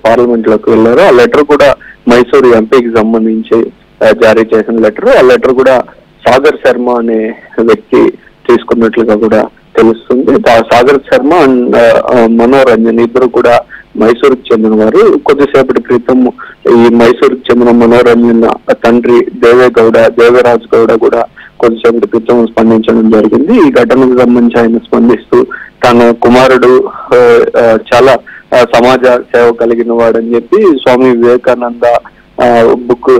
parliament లోకి వెళ్ళారో ఆ లెటర్ కూడా మైసూరు ఎంపీకి సంబంధించి ఆ, జారీ చేసిన లెటర్ ఆ లెటర్ కూడా సాగర్ శర్మ అనే వ్యక్తి తీసుకున్నట్లుగా కూడా తెలుస్తుంది ఆ సాగర్ శర్మ అండ్ మనోరంజన్ ఇద్దరు కూడా మైసూరుకు చెందిన వారు కొద్దిసేపటి క్రితం ఈ మైసూరుకు చెందిన మనోరంజన్ తండ్రి దేవేగౌడ దేవరాజ్ గౌడ కూడా కొద్దిసేపటి క్రితం స్పందించడం జరిగింది ఈ ఘటనకు సంబంధించి ఆయన స్పందిస్తూ తన కుమారుడు ఆ, ఆ, చాలా ఆ, సమాజ సేవ కలిగిన వాడని చెప్పి స్వామి వివేకానంద బుక్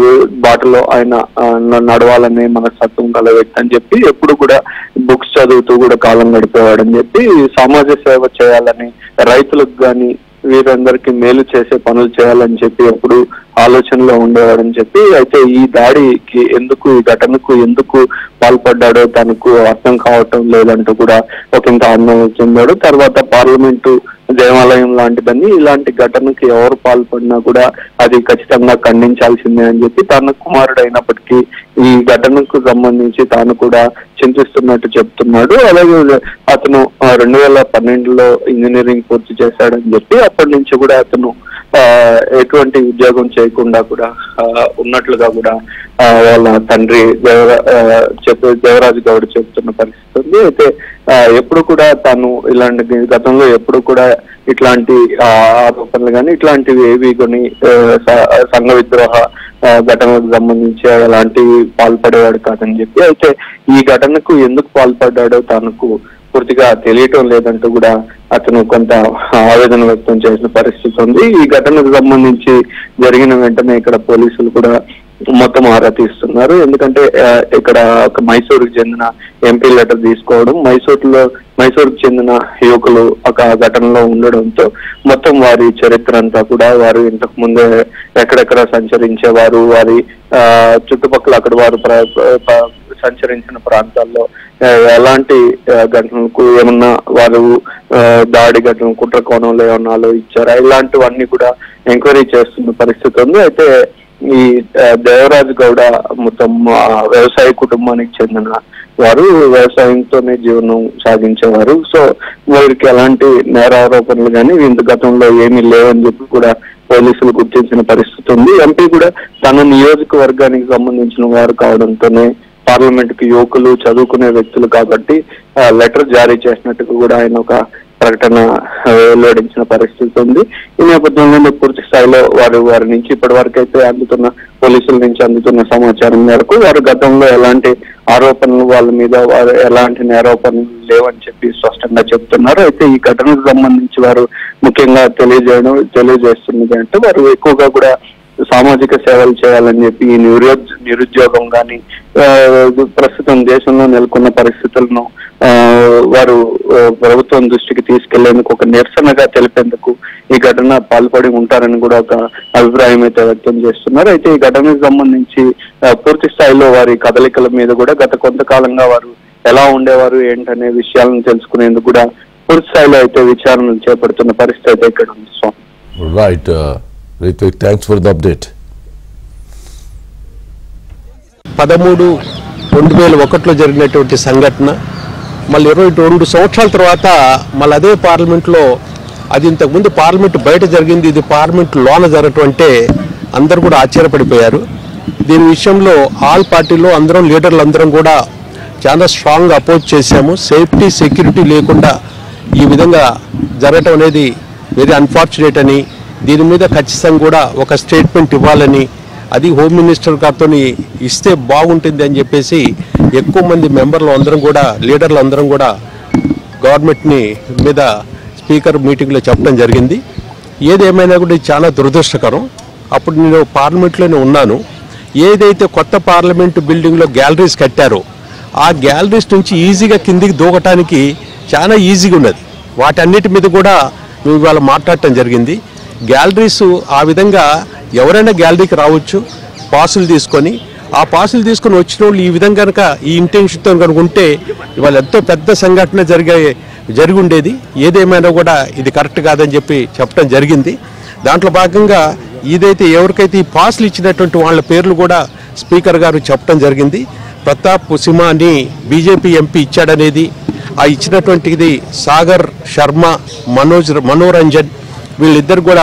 బాటలో ఆయన ఆ, న- నడవాలనే మనస్తత్వం గల వ్యక్తి అని చెప్పి ఎప్పుడు కూడా బుక్స్ చదువుతూ కూడా కాలం గడిపేవాడని చెప్పి సమాజ సేవ చేయాలని రైతులకు కానీ వీరందరికీ మేలు చేసే పనులు చేయాలని చెప్పి ఎప్పుడు ఆలోచనలో ఉండేవాడని చెప్పి అయితే ఈ దాడికి ఎందుకు ఈ ఘటనకు ఎందుకు పాల్పడ్డాడో తనకు అర్థం కావటం లేదంటూ కూడా ఒక ఇంత ఆందోళన చెందాడు తర్వాత పార్లమెంటు దేవాలయం లాంటిదని ఇలాంటి ఘటనకి ఎవరు పాల్పడినా కూడా అది ఖచ్చితంగా ఖండించాల్సిందే అని చెప్పి తన కుమారుడు అయినప్పటికీ ఈ ఘటనకు సంబంధించి తాను కూడా చింతిస్తున్నట్టు చెప్తున్నాడు అలాగే అతను రెండు వేల పన్నెండులో ఇంజనీరింగ్ పూర్తి చేశాడని చెప్పి అప్పటి నుంచి కూడా అతను ఆ, ఎటువంటి ఉద్యోగం చేయకుండా కూడా ఆ, ఉన్నట్లుగా కూడా ఆ, వాళ్ళ తండ్రి దేవరా ఆ, చెప్పే దేవరాజు గౌడ్ చెప్తున్న పరిస్థితి ఉంది అయితే ఆ, ఎప్పుడు కూడా తను ఇలాంటి గతంలో ఎప్పుడు కూడా ఇట్లాంటి ఆ, ఆరోపణలు కానీ ఇట్లాంటివి ఏవి కొని ఆ, స- సంఘ విద్రోహ ఆ, ఘటనలకు సంబంధించి ఎలాంటివి పాల్పడేవాడు కాదని చెప్పి అయితే ఈ ఘటనకు ఎందుకు పాల్పడ్డాడో తనకు పూర్తిగా తెలియటం లేదంటూ కూడా అతను కొంత ఆవేదన వ్యక్తం చేసిన పరిస్థితి ఉంది ఈ ఘటనకు సంబంధించి జరిగిన వెంటనే ఇక్కడ పోలీసులు కూడా మొత్తం ఆరా తీస్తున్నారు ఎందుకంటే ఆ, ఇక్కడ ఒక మైసూరుకు చెందిన ఎంపీ లెటర్ తీసుకోవడం మైసూరులో మైసూరుకు చెందిన యువకులు ఒక ఘటనలో ఉండడంతో మొత్తం వారి చరిత్ర అంతా కూడా వారు ఇంతకు ముందే ఎక్కడెక్కడ సంచరించేవారు వారి ఆ, చుట్టుపక్కల అక్కడ వారు ప్ర- ప్ర- సంచరించిన ప్రాంతాల్లో ఆ, ఎలాంటి ఆ, ఘటనలకు ఏమన్నా వారు ఆ, దాడి ఘటన కుట్ర కోణంలో ఏమన్నా ఆలోచించారా ఇలాంటివన్నీ కూడా ఎంక్వైరీ చేస్తున్న పరిస్థితి ఉంది అయితే ఈ ఆ, దేవరాజు గౌడ మొత్తం ఆ, వ్యవసాయ కుటుంబానికి చెందిన వారు వ్యవసాయంతోనే జీవనం సాగించేవారు సో వీరికి ఎలాంటి నేరారోపణలు కానీ ఇంత గతంలో ఏమీ లేవని చెప్పి కూడా పోలీసులు గుర్తించిన పరిస్థితి ఉంది ఎంపీ కూడా తన నియోజకవర్గానికి సంబంధించిన వారు కావడంతోనే పార్లమెంట్ కి యువకులు చదువుకునే వ్యక్తులు కాబట్టి ఆ, లెటర్ జారీ చేసినట్టుగా కూడా ఆయన ఒక ప్రకటన ఆ, వెలువడించిన పరిస్థితి ఉంది ఈ నేపథ్యంలో పూర్తి స్థాయిలో వారు వారి నుంచి ఇప్పటి వరకు అయితే అందుతున్న పోలీసుల నుంచి అందుతున్న సమాచారం మేరకు వారు గతంలో ఎలాంటి ఆరోపణలు వాళ్ళ మీద వారు ఎలాంటి నేరోపణలు లేవని చెప్పి స్పష్టంగా చెప్తున్నారు అయితే ఈ ఘటనకు సంబంధించి వారు ముఖ్యంగా తెలియజేయడం తెలియజేస్తున్నది అంటే వారు ఎక్కువగా కూడా సామాజిక సేవలు చేయాలని చెప్పి ఈ నిరుద్యోగ నిరుద్యోగం కానీ ప్రస్తుతం దేశంలో నెలకొన్న పరిస్థితులను ఆ, వారు ఆ, ప్రభుత్వం దృష్టికి తీసుకెళ్లేందుకు ఒక నిరసనగా తెలిపేందుకు ఈ ఘటన పాల్పడి ఉంటారని కూడా ఒక అభిప్రాయం అయితే వ్యక్తం చేస్తున్నారు అయితే ఈ ఘటనకు సంబంధించి ఆ, పూర్తి స్థాయిలో వారి కదలికల మీద కూడా గత కొంతకాలంగా వారు ఎలా ఉండేవారు ఏంటనే విషయాలను తెలుసుకునేందుకు కూడా పూర్తి స్థాయిలో అయితే విచారణలు చేపడుతున్న పరిస్థితి అయితే ఇక్కడ ఉంది Swami right Ritvik thanks for the update పదమూడు రెండు వేల ఒకటిలో జరిగినటువంటి సంఘటన మళ్ళీ ఇరవై రెండు సంవత్సరాల తర్వాత మళ్ళీ అదే పార్లమెంట్లో అది ఇంతకుముందు పార్లమెంట్ బయట జరిగింది ఇది పార్లమెంట్ లోన జరగటం అంటే అందరూ కూడా ఆశ్చర్యపడిపోయారు దీని విషయంలో ఆల్ పార్టీలో అందరం లీడర్లు అందరం కూడా చాలా స్ట్రాంగ్ అపోజ్ చేశాము సేఫ్టీ సెక్యూరిటీ లేకుండా ఈ విధంగా జరగటం అనేది వెరీ అన్ఫార్చునేట్ అని దీని మీద ఖచ్చితంగా కూడా ఒక స్టేట్మెంట్ ఇవ్వాలని అది హోమ్ మినిస్టర్ గారితో ఇస్తే బాగుంటుంది అని చెప్పేసి ఎక్కువ మంది మెంబర్లు అందరం కూడా లీడర్లు అందరం కూడా గవర్నమెంట్ని మీద స్పీకర్ మీటింగ్లో చెప్పడం జరిగింది ఏదేమైనా కూడా ఇది చాలా దురదృష్టకరం అప్పుడు నేను పార్లమెంట్లోనే ఉన్నాను ఏదైతే కొత్త పార్లమెంటు బిల్డింగ్లో గ్యాలరీస్ కట్టారో ఆ గ్యాలరీస్ నుంచి ఈజీగా కిందికి దూకటానికి చాలా ఈజీగా ఉన్నది వాటన్నిటి మీద కూడా మేము ఇవాళ మాట్లాడటం జరిగింది గ్యాలరీస్ ఆ విధంగా ఎవరైనా గ్యాలరీకి రావచ్చు పాసులు తీసుకొని ఆ పాసులు తీసుకొని వచ్చిన వాళ్ళు ఈ విధంగా కనుక ఈ ఇంటెన్షన్తో కనుక ఉంటే ఇవాళ ఎంతో పెద్ద సంఘటన జరిగే జరిగి ఉండేది ఏదేమైనా కూడా ఇది కరెక్ట్ కాదని చెప్పి చెప్పడం జరిగింది దాంట్లో భాగంగా ఇదైతే ఎవరికైతే ఈ పాసులు ఇచ్చినటువంటి వాళ్ళ పేర్లు కూడా స్పీకర్ గారు చెప్పడం జరిగింది ప్రతాప్ సింహ అని బీజేపీ ఎంపీ ఇచ్చాడనేది ఆ ఇచ్చినటువంటిది సాగర్ శర్మ మనోజ్ మనోరంజన్ వీళ్ళిద్దరు కూడా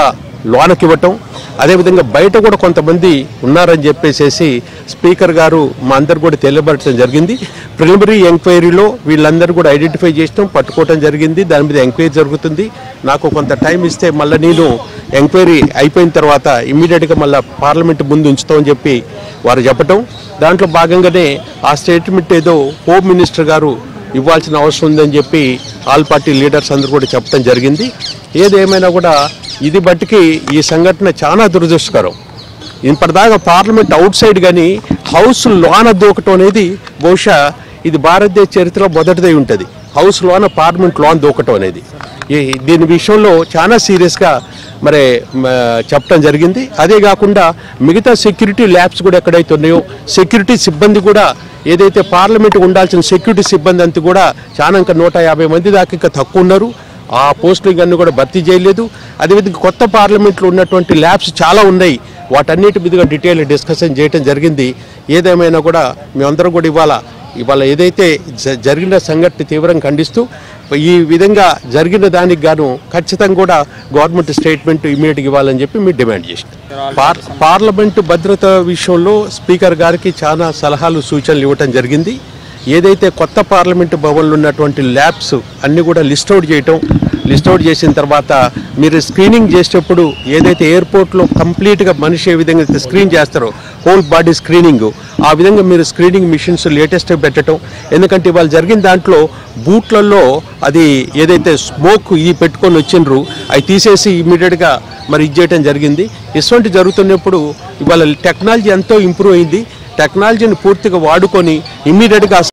లోనకి ఇవ్వటం అదేవిధంగా బయట కూడా కొంతమంది ఉన్నారని చెప్పేసేసి స్పీకర్ గారు మా అందరు కూడా తెలియబడటం జరిగింది ప్రిలిమినరీ ఎంక్వైరీలో వీళ్ళందరూ కూడా ఐడెంటిఫై చేయడం పట్టుకోవటం జరిగింది దాని మీద ఎంక్వైరీ జరుగుతుంది నాకు కొంత టైం ఇస్తే మళ్ళీ నేను ఎంక్వైరీ అయిపోయిన తర్వాత ఇమ్మీడియట్గా మళ్ళీ పార్లమెంట్ ముందు ఉంచుతామని చెప్పి వారు చెప్పటం దాంట్లో భాగంగానే ఆ స్టేట్మెంట్ ఏదో హోమ్ మినిస్టర్ గారు ఇవ్వాల్సిన అవసరం ఉందని చెప్పి ఆల్ పార్టీ లీడర్స్ అందరూ కూడా చెప్పడం జరిగింది ఏదేమైనా కూడా ఇది బట్టికి ఈ సంఘటన చాలా దురదృష్టకరం ఇప్పటిదాకా పార్లమెంట్ అవుట్ సైడ్ కానీ హౌస్ లోన దూకటం అనేది బహుశా ఇది భారతదేశ చరిత్రలో మొదటిదై ఉంటుంది హౌస్ లోన పార్లమెంట్ లోన్ దూకటం అనేది ఈ దీని విషయంలో చాలా సీరియస్గా మరి మ, చెప్పడం జరిగింది అదే కాకుండా మిగతా సెక్యూరిటీ ల్యాబ్స్ కూడా ఎక్కడైతే ఉన్నాయో సెక్యూరిటీ సిబ్బంది కూడా ఏదైతే పార్లమెంట్ ఉండాల్సిన సెక్యూరిటీ సిబ్బంది అంతా కూడా చాలా ఇంకా నూట యాభై మంది దాకా ఇంకా తక్కువ ఉన్నారు ఆ పోస్టులు అన్ని కూడా భర్తీ చేయలేదు అదేవిధంగా కొత్త పార్లమెంట్లో ఉన్నటువంటి ల్యాబ్స్ చాలా ఉన్నాయి వాటన్నిటి మీదుగా డీటెయిల్ డిస్కషన్ చేయడం జరిగింది ఏదేమైనా కూడా మేమందరం కూడా ఇవాళ ఇవాళ ఏదైతే జ- జరిగిన సంఘటన తీవ్రంగా ఖండిస్తూ ఈ విధంగా జరిగిన దానికి గాను ఖచ్చితంగా కూడా గవర్నమెంట్ స్టేట్మెంట్ ఇమీడియట్గా ఇవ్వాలని చెప్పి మీరు డిమాండ్ చేసింది పార్ పార్లమెంటు భద్రత విషయంలో స్పీకర్ గారికి చాలా సలహాలు సూచనలు ఇవ్వటం జరిగింది ఏదైతే కొత్త పార్లమెంటు భవన్లో ఉన్నటువంటి ల్యాబ్స్ అన్ని కూడా లిస్ట్ అవుట్ చేయటం లిస్ట్ అవుట్ చేసిన తర్వాత మీరు స్క్రీనింగ్ చేసేటప్పుడు ఏదైతే ఎయిర్పోర్ట్లో కంప్లీట్గా మనిషి ఏ విధంగా అయితే స్క్రీన్ చేస్తారో హోల్ బాడీ స్క్రీనింగ్ ఆ విధంగా మీరు స్క్రీనింగ్ మిషన్స్ లేటెస్ట్ పెట్టడం ఎందుకంటే ఇవాళ జరిగిన దాంట్లో బూట్లలో అది ఏదైతే స్మోక్ ఈ పెట్టుకొని వచ్చిండ్రు అవి తీసేసి ఇమీడియట్గా మరి ఇది చేయడం జరిగింది ఇటువంటి జరుగుతున్నప్పుడు ఇవాళ టెక్నాలజీ ఎంతో ఇంప్రూవ్ అయింది టెక్నాలజీని పూర్తిగా వాడుకొని ఇమ్మీడియట్గా